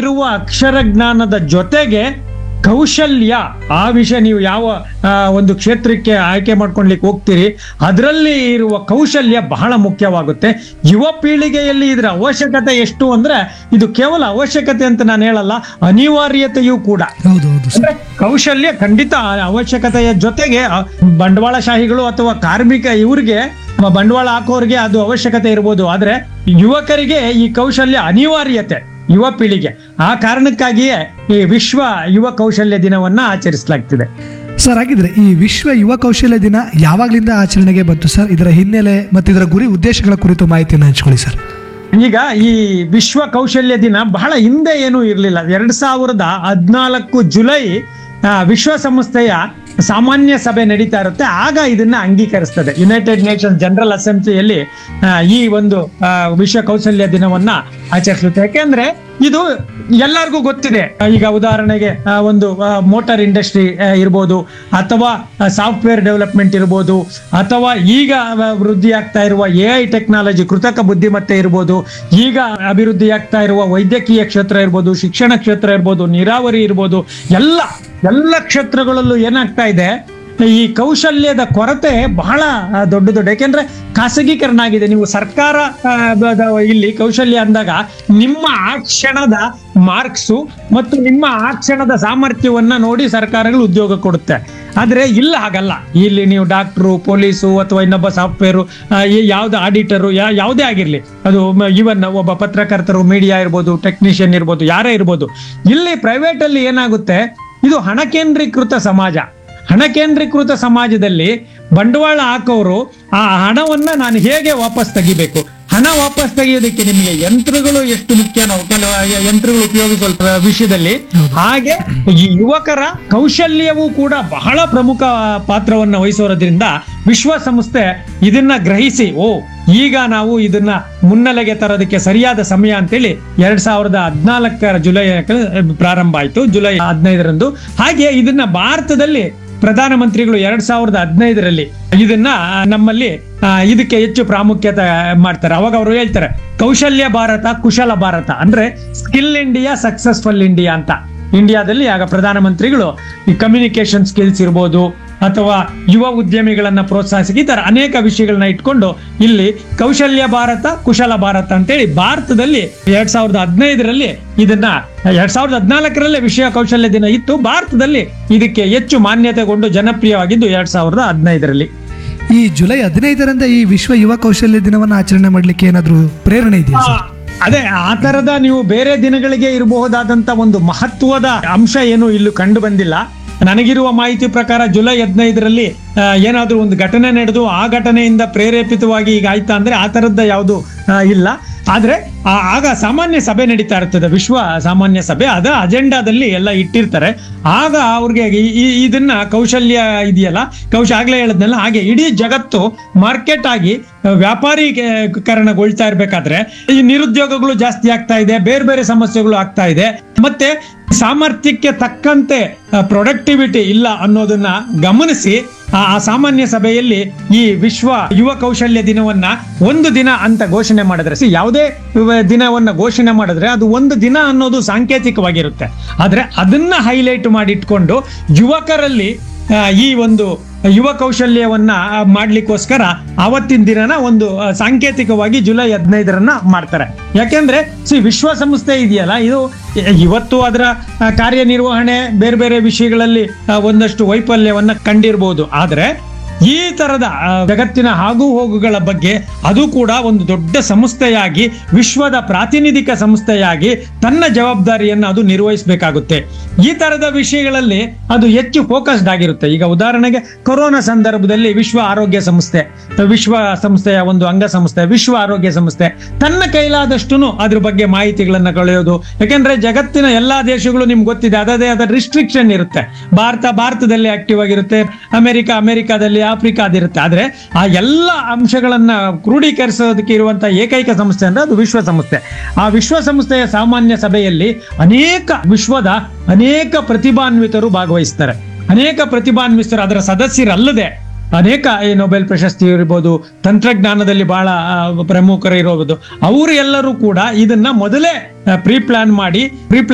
ಇರುವ ಅಕ್ಷರ ಜ್ಞಾನದ ಜೊತೆಗೆ ಕೌಶಲ್ಯ ಆ ವಿಷಯ ನೀವು ಯಾವ ಆ, ಒಂದು ಕ್ಷೇತ್ರಕ್ಕೆ ಆಯ್ಕೆ ಮಾಡ್ಕೊಳ್ಲಿಕ್ಕೆ ಹೋಗ್ತೀರಿ ಅದರಲ್ಲಿ ಇರುವ ಕೌಶಲ್ಯ ಬಹಳ ಮುಖ್ಯವಾಗುತ್ತೆ ಯುವ ಪೀಳಿಗೆಯಲ್ಲಿ ಇದರ ಅವಶ್ಯಕತೆ ಎಷ್ಟು ಅಂದ್ರೆ ಇದು ಕೇವಲ ಅವಶ್ಯಕತೆ ಅಂತ ನಾನು ಹೇಳಲ್ಲ ಅನಿವಾರ್ಯತೆಯೂ ಕೂಡ ಹೌದು ಹೌದು ಸರ್ ಅಂದ್ರೆ ಕೌಶಲ್ಯ ಖಂಡಿತ ಆ ಅವಶ್ಯಕತೆಯ ಜೊತೆಗೆ ಆ ಬಂಡವಾಳಶಾಹಿಗಳು ಅಥವಾ ಕಾರ್ಮಿಕ ಇವ್ರಿಗೆ ಮ- ಬಂಡವಾಳ ಹಾಕೋರಿಗೆ ಅದು ಅವಶ್ಯಕತೆ ಇರ್ಬೋದು ಆದ್ರೆ ಯುವಕರಿಗೆ ಈ ಕೌಶಲ್ಯ ಅನಿವಾರ್ಯತೆ ಯುವ ಪೀಳಿಗೆ ಆ ಕಾರಣಕ್ಕಾಗಿಯೇ ಈ ವಿಶ್ವ ಯುವ ಕೌಶಲ್ಯ ದಿನವನ್ನ ಆಚರಿಸಲಾಗ್ತಿದೆ ಸರ್ ಹಾಗಿದ್ರೆ ಈ ವಿಶ್ವ ಯುವ ಕೌಶಲ್ಯ ದಿನ ಯಾವಾಗ್ಲಿಂದ ಆಚರಣೆಗೆ ಬಂತು ಸರ್ ಇದರ ಹಿನ್ನೆಲೆ ಮತ್ತು ಇದರ ಗುರಿ ಉದ್ದೇಶಗಳ ಕುರಿತು ಮಾಹಿತಿಯನ್ನು ಹಂಚ್ಕೊಳ್ಳಿ ಸರ್ ಈಗ ಈ ವಿಶ್ವ ಕೌಶಲ್ಯ ದಿನ ಬಹಳ ಹಿಂದೆ ಏನೂ ಇರಲಿಲ್ಲ ಎರಡ್ ಸಾವಿರದ ಹದಿನಾಲ್ಕು ಜುಲೈ ಆ, ವಿಶ್ವಸಂಸ್ಥೆಯ ಸಾಮಾನ್ಯ ಸಭೆ ನಡೀತಾ ಇರುತ್ತೆ ಆಗ ಇದನ್ನ ಅಂಗೀಕರಿಸ್ತದೆ ಯುನೈಟೆಡ್ ನೇಷನ್ಸ್ ಜನರಲ್ ಅಸೆಂಬ್ಲಿಯಲ್ಲಿ ಆ, ಈ ಒಂದು ಆ, ವಿಶ್ವ ಕೌಶಲ್ಯ ದಿನವನ್ನ ಆಚರಿಸುತ್ತೆ ಯಾಕೆಂದ್ರೆ ಇದು ಎಲ್ಲರಿಗೂ ಗೊತ್ತಿದೆ ಈಗ ಉದಾಹರಣೆಗೆ ಆ, ಒಂದು ಮೋಟಾರ್ ಇಂಡಸ್ಟ್ರಿ ಇರ್ಬೋದು ಅಥವಾ ಸಾಫ್ಟ್ವೇರ್ ಡೆವಲಪ್ಮೆಂಟ್ ಇರ್ಬೋದು ಅಥವಾ ಈಗ ಆ, ವೃದ್ಧಿ ಆಗ್ತಾ ಇರುವ ಎ ಐ ಟೆಕ್ನಾಲಜಿ ಕೃತಕ ಬುದ್ಧಿಮತ್ತೆ ಇರ್ಬೋದು ಈಗ ಅಭಿವೃದ್ಧಿ ಆಗ್ತಾ ಇರುವ ವೈದ್ಯಕೀಯ ಕ್ಷೇತ್ರ ಇರ್ಬೋದು ಶಿಕ್ಷಣ ಕ್ಷೇತ್ರ ಇರ್ಬೋದು ನೀರಾವರಿ ಇರ್ಬೋದು ಎಲ್ಲ ಎಲ್ಲ ಕ್ಷೇತ್ರಗಳಲ್ಲೂ ಏನಾಗ್ತಾ ಇದೆ ಈ ಕೌಶಲ್ಯದ ಕೊರತೆ ಬಹಳ ಆ, ದೊಡ್ಡ ದೊಡ್ಡ ಯಾಕೆಂದ್ರೆ ಖಾಸಗೀಕರಣ ಆಗಿದೆ ನೀವು ಸರ್ಕಾರ ಆ, ಬ- ದ- ಇಲ್ಲಿ ಕೌಶಲ್ಯ ಅಂದಾಗ ನಿಮ್ಮ ಆ ಕ್ಷಣದ ಮಾರ್ಕ್ಸು ಮತ್ತು ನಿಮ್ಮ ಆ ಕ್ಷಣದ ಸಾಮರ್ಥ್ಯವನ್ನ ನೋಡಿ ಸರ್ಕಾರಗಳು ಉದ್ಯೋಗ ಕೊಡುತ್ತೆ ಆದ್ರೆ ಇಲ್ಲ ಹಾಗಲ್ಲ ಇಲ್ಲಿ ನೀವು ಡಾಕ್ಟ್ರು ಪೊಲೀಸು ಅಥವಾ ಇನ್ನೊಬ್ಬ ಸಾಫ್ಟ್ವೇರು ಯಾವ್ದು ಆಡಿಟರು ಯಾವುದೇ ಆಗಿರ್ಲಿ ಅದು ಇವನ್ ಒಬ್ಬ ಪತ್ರಕರ್ತರು ಮೀಡಿಯಾ ಇರ್ಬೋದು ಟೆಕ್ನಿಷಿಯನ್ ಇರ್ಬೋದು ಯಾರೇ ಇರ್ಬೋದು ಇಲ್ಲಿ ಪ್ರೈವೇಟ್ ಅಲ್ಲಿ ಏನಾಗುತ್ತೆ ಇದು ಹಣ ಕೇಂದ್ರೀಕೃತ ಸಮಾಜ ಹಣ ಕೇಂದ್ರೀಕೃತ ಸಮಾಜದಲ್ಲಿ ಬಂಡವಾಳ ಹಾಕೋರು ಆ ಹಣವನ್ನ ನಾನು ಹೇಗೆ ವಾಪಸ್ ತೆಗಿಬೇಕು ಹಣ ವಾಪಸ್ ತೆಗೆಯೋದಕ್ಕೆ ನಿಮಗೆ ಯಂತ್ರಗಳು ಎಷ್ಟು ಮುಖ್ಯನೋ ಕೆಲವು ಯಂತ್ರಗಳು ಉಪಯೋಗಿಸುವ ವಿಷಯದಲ್ಲಿ ಹಾಗೆ ಈ ಯುವಕರ ಕೌಶಲ್ಯವೂ ಕೂಡ ಬಹಳ ಪ್ರಮುಖ ಪಾತ್ರವನ್ನು ವಹಿಸೋದ್ರಿಂದ ವಿಶ್ವಸಂಸ್ಥೆ ಇದನ್ನ ಗ್ರಹಿಸಿ ಓ ಈಗ ನಾವು ಇದನ್ನ ಮುನ್ನೆಲೆಗೆ ತರೋದಕ್ಕೆ ಸರಿಯಾದ ಸಮಯ ಅಂತೇಳಿ ಎರಡ್ ಸಾವಿರದ ಹದಿನಾಲ್ಕರ ಜುಲೈ ಪ್ರಾರಂಭ ಆಯ್ತು ಜುಲೈ ಹದಿನೈದರಂದು ಹಾಗೆ ಇದನ್ನ ಭಾರತದಲ್ಲಿ ಪ್ರಧಾನಮಂತ್ರಿಗಳು ಎರಡ್ ಸಾವಿರದ ಹದಿನೈದರಲ್ಲಿ ಇದನ್ನ ನಮ್ಮಲ್ಲಿ ಆ, ಇದಕ್ಕೆ ಹೆಚ್ಚು ಪ್ರಾಮುಖ್ಯತೆ ಮಾಡ್ತಾರೆ ಅವಾಗ ಅವರು ಹೇಳ್ತಾರೆ ಕೌಶಲ್ಯ ಭಾರತ ಕುಶಲ ಭಾರತ ಅಂದ್ರೆ ಸ್ಕಿಲ್ ಇಂಡಿಯಾ ಸಕ್ಸಸ್ಫುಲ್ ಇಂಡಿಯಾ ಅಂತ ಇಂಡಿಯಾದಲ್ಲಿ ಆಗ ಪ್ರಧಾನಮಂತ್ರಿಗಳು ಈ ಕಮ್ಯುನಿಕೇಶನ್ ಸ್ಕಿಲ್ಸ್ ಇರ್ಬೋದು ಅಥವಾ ಯುವ ಉದ್ಯಮಿಗಳನ್ನ ಪ್ರೋತ್ಸಾಹಿಸಿ ಈ ತರ ಅನೇಕ ವಿಷಯಗಳನ್ನ ಇಟ್ಕೊಂಡು ಇಲ್ಲಿ ಕೌಶಲ್ಯ ಭಾರತ ಕುಶಲ ಭಾರತ ಅಂತೇಳಿ ಭಾರತದಲ್ಲಿ ಎರಡ್ ಸಾವಿರದ ಹದಿನೈದರಲ್ಲಿ ಇದನ್ನ ಎರಡ್ ಸಾವಿರದ ಹದಿನಾಲ್ಕರಲ್ಲೇ ವಿಷಯ ಕೌಶಲ್ಯ ದಿನ ಇತ್ತು ಭಾರತದಲ್ಲಿ ಇದಕ್ಕೆ ಹೆಚ್ಚು ಮಾನ್ಯತೆಗೊಂಡು ಜನಪ್ರಿಯವಾಗಿದ್ದು ಎರಡ್ ಸಾವಿರದ ಹದಿನೈದರಲ್ಲಿ ಈ ಜುಲೈ ಹದಿನೈದರಿಂದ ಈ ವಿಶ್ವ ಯುವ ಕೌಶಲ್ಯ ದಿನವನ್ನು ಆಚರಣೆ ಮಾಡಲಿಕ್ಕೆ ಏನಾದರೂ ಪ್ರೇರಣೆ ಇದೆಯಾ ಸರ್ ಅದೇ ಆ ತರದ ನೀವು ಬೇರೆ ದಿನಗಳಿಗೆ ಇರಬಹುದಾದಂತ ಒಂದು ಮಹತ್ವದ ಅಂಶ ಏನು ಇಲ್ಲೂ ಕಂಡು ಬಂದಿಲ್ಲ ನನಗಿರುವ ಮಾಹಿತಿ ಪ್ರಕಾರ ಜುಲೈ ಹದಿನೈದರಲ್ಲಿ ಏನಾದ್ರೂ ಒಂದು ಘಟನೆ ನಡೆದು ಆ ಘಟನೆಯಿಂದ ಪ್ರೇರೇಪಿತವಾಗಿ ಈಗ ಆಯ್ತಾ ಅಂದ್ರೆ ಆ ತರದ್ದ ಯಾವುದು ಇಲ್ಲ ಆದ್ರೆ ಆ- ಆಗ ಸಾಮಾನ್ಯ ಸಭೆ ನಡೀತಾ ಇರ್ತದೆ ವಿಶ್ವ ಸಾಮಾನ್ಯ ಸಭೆ ಅದ ಅಜೆಂಡಾದಲ್ಲಿ ಎಲ್ಲ ಇಟ್ಟಿರ್ತಾರೆ ಆಗ ಅವ್ರಿಗೆ ಈ- ಈ- ಇದನ್ನ ಕೌಶಲ್ಯ ಇದೆಯಲ್ಲ ಕೌಶ ಆಗ್ಲೇ ಹೇಳದ್ನಲ್ಲ ಹಾಗೆ ಇಡೀ ಜಗತ್ತು ಮಾರ್ಕೆಟ್ ಆಗಿ ವ್ಯಾಪಾರೀಕರಣಗೊಳ್ತಾ ಇರ್ಬೇಕಾದ್ರೆ ಈ ನಿರುದ್ಯೋಗಗಳು ಜಾಸ್ತಿ ಆಗ್ತಾ ಇದೆ ಬೇರೆ ಬೇರೆ ಸಮಸ್ಯೆಗಳು ಆಗ್ತಾ ಇದೆ ಮತ್ತೆ ಸಾಮರ್ಥ್ಯಕ್ಕೆ ತಕ್ಕಂತೆ ಪ್ರೊಡಕ್ಟಿವಿಟಿ ಇಲ್ಲ ಅನ್ನೋದನ್ನ ಗಮನಿಸಿ ಆ ಆ ಸಾಮಾನ್ಯ ಸಭೆಯಲ್ಲಿ ಈ ವಿಶ್ವ ಯುವ ಕೌಶಲ್ಯ ದಿನವನ್ನ ಒಂದು ದಿನ ಅಂತ ಘೋಷಣೆ ಮಾಡಿದ್ರೆ ಸಿ ಯಾವುದೇ ಯುವ ದಿನವನ್ನ ಘೋಷಣೆ ಮಾಡಿದ್ರೆ ಅದು ಒಂದು ದಿನ ಅನ್ನೋದು ಸಾಂಕೇತಿಕವಾಗಿರುತ್ತೆ ಆದ್ರೆ ಅದನ್ನ ಹೈಲೈಟ್ ಮಾಡಿಟ್ಕೊಂಡು ಯುವಕರಲ್ಲಿ ಆ, ಈ ಒಂದು ಯುವ ಕೌಶಲ್ಯವನ್ನ ಆ, ಮಾಡ್ಲಿಕ್ಕೋಸ್ಕರ ಆವತ್ತಿನ ದಿನನ ಒಂದು ಆ, ಸಾಂಕೇತಿಕವಾಗಿ ಜುಲೈ ಹದಿನೈದರನ್ನ ಮಾಡ್ತಾರೆ ಯಾಕೆಂದ್ರೆ ಸಿ ವಿಶ್ವಸಂಸ್ಥೆ ಇದೆಯಲ್ಲ ಇದು ಇ- ಇವತ್ತು ಅದರ ಆ, ಕಾರ್ಯನಿರ್ವಹಣೆ ಬೇರೆ ಬೇರೆ ವಿಷಯಗಳಲ್ಲಿ ಆ, ಒಂದಷ್ಟು ವೈಫಲ್ಯವನ್ನ ಕಂಡಿರ್ಬೋದು ಆದ್ರೆ ಈ ತರದ ಆ, ಜಗತ್ತಿನ ಆಗು ಹೋಗುಗಳ ಬಗ್ಗೆ ಅದು ಕೂಡ ಒಂದು ದೊಡ್ಡ ಸಂಸ್ಥೆಯಾಗಿ ವಿಶ್ವದ ಪ್ರಾತಿನಿಧಿಕ ಸಂಸ್ಥೆಯಾಗಿ ತನ್ನ ಜವಾಬ್ದಾರಿಯನ್ನು ಅದು ನಿರ್ವಹಿಸಬೇಕಾಗುತ್ತೆ ಈ ತರದ ವಿಷಯಗಳಲ್ಲಿ ಅದು ಹೆಚ್ಚು ಫೋಕಸ್ಡ್ ಆಗಿರುತ್ತೆ ಈಗ ಉದಾಹರಣೆಗೆ ಕೊರೋನಾ ಸಂದರ್ಭದಲ್ಲಿ ವಿಶ್ವ ಆರೋಗ್ಯ ಸಂಸ್ಥೆ ವಿಶ್ವ ಸಂಸ್ಥೆಯ ಒಂದು ಅಂಗಸಂಸ್ಥೆ ವಿಶ್ವ ಆರೋಗ್ಯ ಸಂಸ್ಥೆ ತನ್ನ ಕೈಲಾದಷ್ಟು ಅದ್ರ ಬಗ್ಗೆ ಮಾಹಿತಿಗಳನ್ನ ಕಳೆಯೋದು ಯಾಕೆಂದ್ರೆ ಜಗತ್ತಿನ ಎಲ್ಲಾ ದೇಶಗಳು ನಿಮ್ಗೆ ಗೊತ್ತಿದೆ ಅದದೇ ಆದ ರಿಸ್ಟ್ರಿಕ್ಷನ್ ಇರುತ್ತೆ ಭಾರತ ಭಾರತದಲ್ಲಿ ಆಕ್ಟಿವ್ ಆಗಿರುತ್ತೆ ಅಮೆರಿಕ ಅಮೆರಿಕಾದಲ್ಲಿ ಆಫ್ರಿಕಾದಿರುತ್ತೆ ಆದ್ರೆ ಆ ಎಲ್ಲ ಅಂಶಗಳನ್ನ ಕ್ರೋಢೀಕರಿಸೋದಕ್ಕೆ ಇರುವಂತಹ ಏಕೈಕ ಸಂಸ್ಥೆ ಅಂದ್ರೆ ಅದು ವಿಶ್ವಸಂಸ್ಥೆ ಆ ವಿಶ್ವಸಂಸ್ಥೆಯ ಸಾಮಾನ್ಯ ಸಭೆಯಲ್ಲಿ ಅನೇಕ ವಿಶ್ವದ ಅನೇಕ ಪ್ರತಿಭಾನ್ವಿತರು ಭಾಗವಹಿಸ್ತಾರೆ ಅನೇಕ ಪ್ರತಿಭಾನ್ವಿತರು ಅದರ ಸದಸ್ಯರಲ್ಲದೆ ಅನೇಕ ಈ ನೊಬೆಲ್ ಪ್ರಶಸ್ತಿ ಇರ್ಬೋದು ತಂತ್ರಜ್ಞಾನದಲ್ಲಿ ಬಹಳ ಆ, ಪ್ರಮುಖರು ಇರಬಹುದು ಅವರು ಎಲ್ಲರೂ ಕೂಡ ಇದನ್ನ ಮೊದಲೇ ಪ್ರೀ ಪ್ಲಾನ್ ಮಾಡಿ ಪ್ರೀ